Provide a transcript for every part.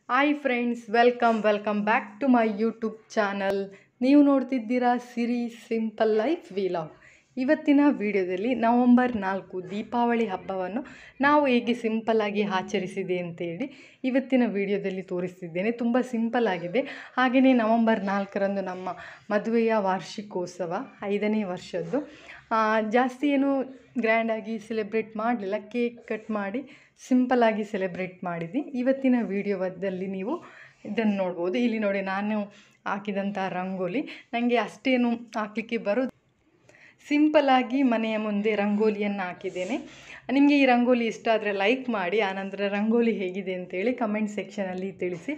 hi friends welcome welcome back to my YouTube channel ನೀವು ನೋಡ್ತಿದ್ದೀರಾ ಸಿರಿ simple life vlog ಇವತ್ತಿನ ವಿಡಿಯೋದಲ್ಲಿ ನವಂಬರ್ ನಾಲ್ಕು ದೀಪಾವಳಿ ಹಬ್ಬವನ್ನು ನಾವು ಹೇಗೆ ಸಿಂಪಲ್ಲಾಗಿ ಆಚರಿಸಿದೆ ಅಂತೇಳಿ ಇವತ್ತಿನ ವಿಡಿಯೋದಲ್ಲಿ ತೋರಿಸ್ತಿದ್ದೇನೆ ತುಂಬ ಸಿಂಪಲ್ ಆಗಿದೆ ಹಾಗೆಯೇ ನವಂಬರ್ ನಾಲ್ಕರಂದು ನಮ್ಮ ಮದುವೆಯ ವಾರ್ಷಿಕೋತ್ಸವ ಐದನೇ ವರ್ಷದ್ದು ಆ, ಜಾಸ್ತಿ ಏನು ಗ್ರ್ಯಾಂಡಾಗಿ ಸೆಲೆಬ್ರೇಟ್ ಮಾಡಲಿಲ್ಲ ಕೇಕ್ ಕಟ್ ಮಾಡಿ ಸಿಂಪಲ್ಲಾಗಿ ಸೆಲೆಬ್ರೇಟ್ ಮಾಡಿದ್ವಿ ಇವತ್ತಿನ ವಿಡಿಯೋದಲ್ಲಿ ನೀವು ಇದನ್ನು ನೋಡ್ಬೋದು ಇಲ್ಲಿ ನೋಡಿ ನಾನು ಹಾಕಿದಂಥ ರಂಗೋಲಿ ನನಗೆ ಅಷ್ಟೇನು ಹಾಕಲಿಕ್ಕೆ ಬರೋದು ಸಿಂಪಲ್ಲಾಗಿ ಮನೆಯ ಮುಂದೆ ರಂಗೋಲಿಯನ್ನು ಹಾಕಿದ್ದೇನೆ ನಿಮಗೆ ಈ ರಂಗೋಲಿ ಇಷ್ಟ ಆದರೆ ಲೈಕ್ ಮಾಡಿ ಆನಂತರ ರಂಗೋಲಿ ಹೇಗಿದೆ ಅಂತೇಳಿ ಕಮೆಂಟ್ ಸೆಕ್ಷನಲ್ಲಿ ತಿಳಿಸಿ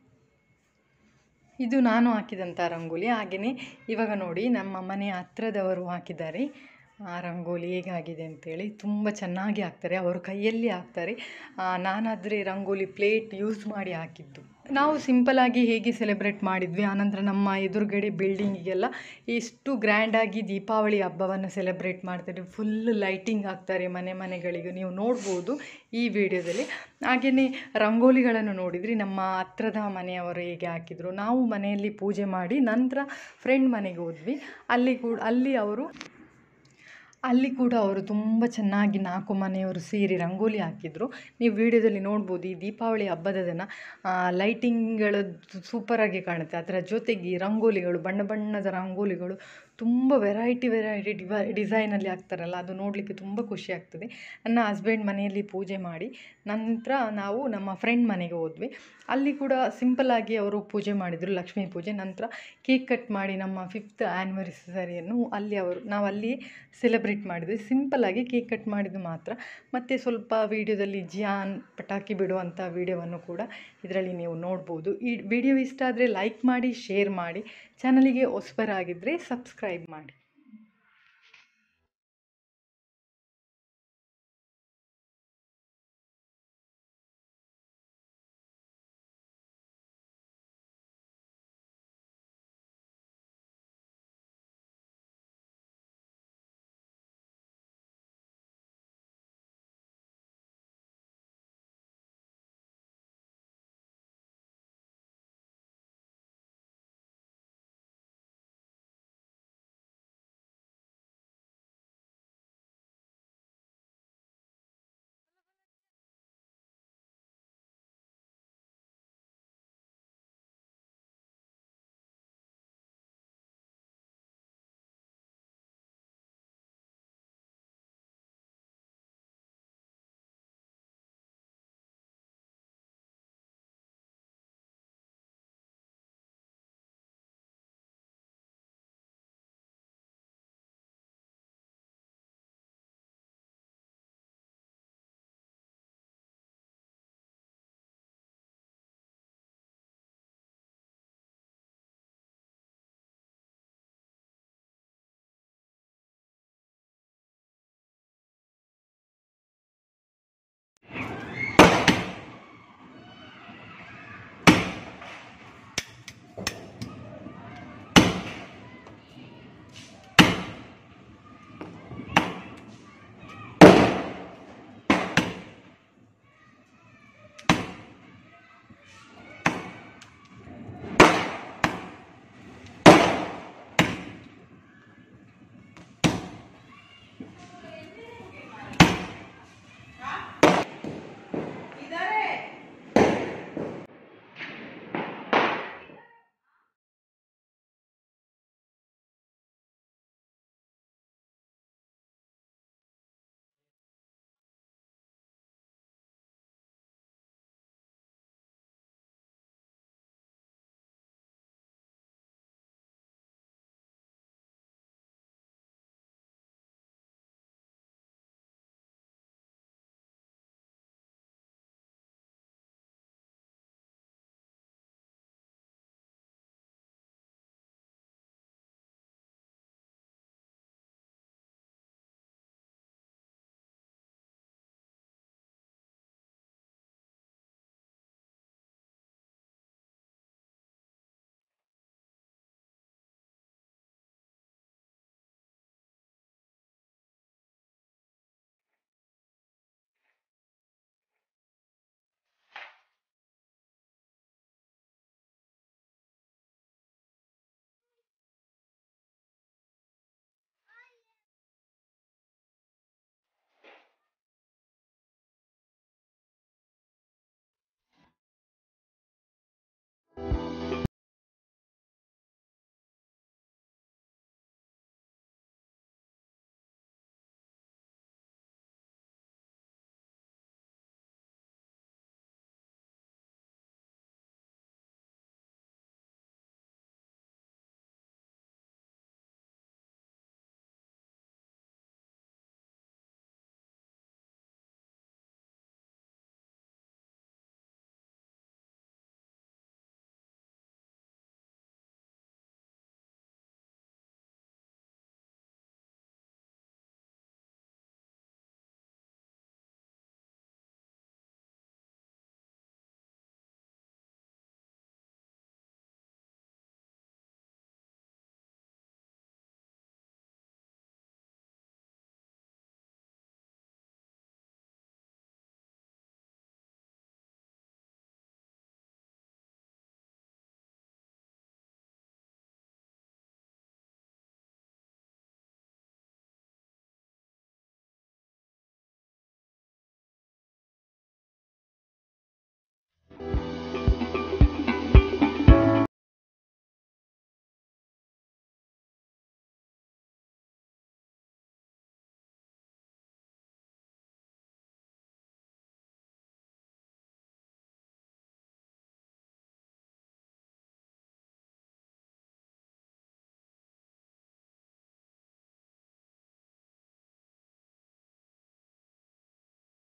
ಇದು ನಾನು ಹಾಕಿದಂಥ ರಂಗೋಲಿ ಹಾಗೆಯೇ ಇವಾಗ ನೋಡಿ ನಮ್ಮ ಮನೆಯ ಹತ್ರದವರು ಹಾಕಿದ್ದಾರೆ ಆ ರಂಗೋಲಿ ಹೇಗಾಗಿದೆ ಅಂತೇಳಿ ತುಂಬ ಚೆನ್ನಾಗಿ ಹಾಕ್ತಾರೆ ಅವರು ಕೈಯಲ್ಲಿ ಹಾಕ್ತಾರೆ ಆ, ನಾನಾದರೆ ರಂಗೋಲಿ ಪ್ಲೇಟ್ ಯೂಸ್ ಮಾಡಿ ಹಾಕಿದ್ದು ನಾವು ಸಿಂಪಲಾಗಿ ಹೇಗೆ ಸೆಲೆಬ್ರೇಟ್ ಮಾಡಿದ್ವಿ ಆನಂತರ ನಮ್ಮ ಎದುರುಗಡೆ ಬಿಲ್ಡಿಂಗಿಗೆಲ್ಲ ಎಷ್ಟು ಗ್ರ್ಯಾಂಡಾಗಿ ದೀಪಾವಳಿ ಹಬ್ಬವನ್ನು ಸೆಲೆಬ್ರೇಟ್ ಮಾಡ್ತಾರೆ ಫುಲ್ ಲೈಟಿಂಗ್ ಹಾಕ್ತಾರೆ ಮನೆ ಮನೆಗಳಿಗೆ ನೀವು ನೋಡ್ಬೋದು ಈ ವಿಡಿಯೋದಲ್ಲಿ ಹಾಗೆಯೇ ರಂಗೋಲಿಗಳನ್ನು ನೋಡಿದ್ರಿ ನಮ್ಮ ಹತ್ರದ ಮನೆಯವರು ಹೇಗೆ ಹಾಕಿದರು ನಾವು ಮನೆಯಲ್ಲಿ ಪೂಜೆ ಮಾಡಿ ನಂತರ ಫ್ರೆಂಡ್ ಮನೆಗೆ ಹೋದ್ವಿ ಅಲ್ಲಿ ಕೂಡ ಅಲ್ಲಿ ಅವರು ಅಲ್ಲಿ ಕೂಡ ಅವರು ತುಂಬ ಚೆನ್ನಾಗಿ ನಾಲ್ಕು ಮನೆಯವರು ಸೇರಿ ರಂಗೋಲಿ ಹಾಕಿದರು ನೀವು ವಿಡಿಯೋದಲ್ಲಿ ನೋಡ್ಬೋದು ಈ ದೀಪಾವಳಿ ಹಬ್ಬದ ದಿನ ಲೈಟಿಂಗ್ಗಳು ಸೂಪರಾಗಿ ಕಾಣುತ್ತೆ ಅದರ ಜೊತೆಗೆ ಈ ರಂಗೋಲಿಗಳು ಬಣ್ಣ ಬಣ್ಣದ ರಂಗೋಲಿಗಳು ತುಂಬ ವೆರೈಟಿ ವೆರೈಟಿ ಡಿವ ಡಿಸೈನಲ್ಲಿ ಹಾಕ್ತಾರಲ್ಲ ಅದು ನೋಡಲಿಕ್ಕೆ ತುಂಬ ಖುಷಿ ಆಗ್ತದೆ ನನ್ನ ಹಸ್ಬೆಂಡ್ ಮನೆಯಲ್ಲಿ ಪೂಜೆ ಮಾಡಿ ನಂತರ ನಾವು ನಮ್ಮ ಫ್ರೆಂಡ್ ಮನೆಗೆ ಹೋದ್ವಿ ಅಲ್ಲಿ ಕೂಡ ಸಿಂಪಲ್ಲಾಗಿ ಅವರು ಪೂಜೆ ಮಾಡಿದರು ಲಕ್ಷ್ಮೀ ಪೂಜೆ ನಂತರ ಕೇಕ್ ಕಟ್ ಮಾಡಿ ನಮ್ಮ ಫಿಫ್ತ್ ಆ್ಯನಿವರ್ಸರಿಯನ್ನು ಅಲ್ಲಿ ಅವರು ನಾವು ಅಲ್ಲಿ ಸೆಲೆಬ್ರೇಟ್ ಮಾಡಿದ್ವಿ ಸಿಂಪಲ್ಲಾಗಿ ಕೇಕ್ ಕಟ್ ಮಾಡಿದ್ದು ಮಾತ್ರ ಮತ್ತು ಸ್ವಲ್ಪ ವೀಡಿಯೋದಲ್ಲಿ ಜಿಯಾನ್ ಪಟಾಕಿ ಬಿಡುವಂಥ ವೀಡಿಯೋವನ್ನು ಕೂಡ ಇದರಲ್ಲಿ ನೀವು ನೋಡ್ಬೋದು ಈ ವಿಡಿಯೋ ಇಷ್ಟ ಆದರೆ ಲೈಕ್ ಮಾಡಿ ಶೇರ್ ಮಾಡಿ ಚಾನಲಿಗೆ ಹೊಸಬರಾಗಿದ್ದರೆ ಸಬ್ಸ್ಕ್ರೈಬ್ ಮಾಡಿ